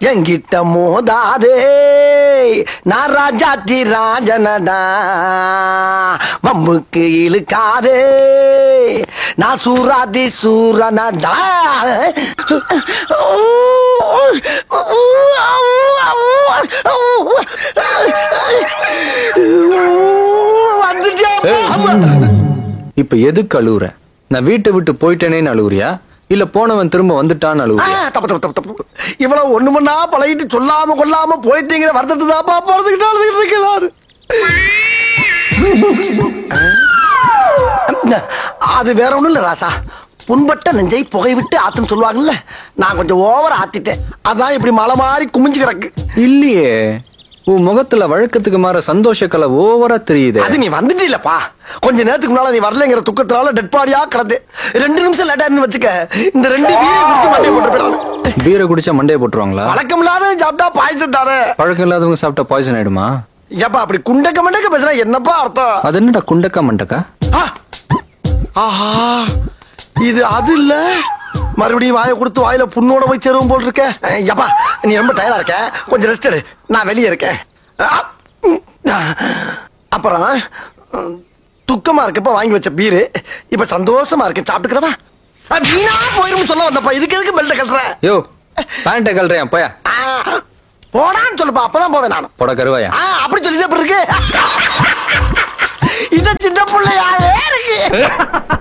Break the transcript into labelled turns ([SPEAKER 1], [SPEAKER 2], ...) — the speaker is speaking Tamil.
[SPEAKER 1] எங்கிட்ட மோதாதே நான் ராஜாத்தி ராஜனடா வம்புக்கு இழுக்காதே நான் சூராதி சூரனடா வந்துட்டே
[SPEAKER 2] இப்ப எதுக்கு அழுவுற நான் வீட்டை விட்டு போயிட்டேனேன்னு அழுவுறியா இல்ல போனவன் திரும்ப வந்துட்டான்னு
[SPEAKER 1] ஆ,
[SPEAKER 2] அழுவுறியா
[SPEAKER 1] தப்பு தப்பு தப்பு தப்பு இவ்வளவு ஒண்ணு மண்ணா பழகிட்டு சொல்லாம கொள்ளாம போயிட்டீங்கிற வருத்தத்தை தாப்பா போறதுக்கிட்ட அழுதுகிட்டு இருக்கிறாரு அது வேற ஒண்ணும் இல்ல ராசா புண்பட்ட நெஞ்சை புகை விட்டு ஆத்துன்னு சொல்லுவாங்கல்ல நான் கொஞ்சம் ஓவர் ஆத்திட்டேன் அதான் இப்படி மலை மாறி குமிஞ்சு கிடக்கு
[SPEAKER 2] இல்லையே உன் முகத்துல வழக்கத்துக்கு மாற சந்தோஷ கலை ஓவரா தெரியுது
[SPEAKER 1] அது நீ வந்துட்டீலப்பா கொஞ்ச நேரத்துக்கு முன்னால நீ வரலங்கிற துக்கத்தினால டெட் பாடியா கிடந்து ரெண்டு நிமிஷம் லேட்டா இருந்து வச்சுக்க இந்த ரெண்டு வீரை குடிச்சு மண்டையை போட்டு போயிடாது
[SPEAKER 2] பீரை குடிச்சா மண்டைய போட்டுருவாங்களா
[SPEAKER 1] வழக்கம் இல்லாத சாப்பிட்டா பாயசம் தானே
[SPEAKER 2] பழக்கம் இல்லாதவங்க சாப்பிட்டா பாய்சன் ஆயிடுமா
[SPEAKER 1] ஏப்பா அப்படி குண்டக்க மண்டக்க பேசுனா என்னப்பா அர்த்தம்
[SPEAKER 2] அது என்னடா குண்டக்கா மண்டக்கா
[SPEAKER 1] ஆ! ஆஹா இது அது இல்ல மறுபடியும் வாயை கொடுத்து வாயில புண்ணோட போய் சேருவோம் போல் இருக்க ஏப்பா நீ ரொம்ப டயர்டா இருக்க கொஞ்சம் ரெஸ்ட் எடு நான் வெளியே இருக்கேன் ஆ! ம். அப்புறம் ம், துக்கமா இருக்கப்ப வாங்கி வச்ச பீரு இப்ப சந்தோஷமா இருக்கு சாப்பிட்டுக்கிறவா வீணா போயிரும் சொல்ல வந்தப்பா இதுக்கு எதுக்கு பெல்ட் கட்டுற
[SPEAKER 2] யோ பேண்ட்டை கல்றேன் போயா
[SPEAKER 1] ஆ, போடான்னு சொல்லுப்பா அப்பதான் போவேன் நானும்
[SPEAKER 2] போட கருவாயா
[SPEAKER 1] ஆ, அப்படி சொல்லிதான் இருக்கு இந்த சின்ன பிள்ளையாவே இருக்கு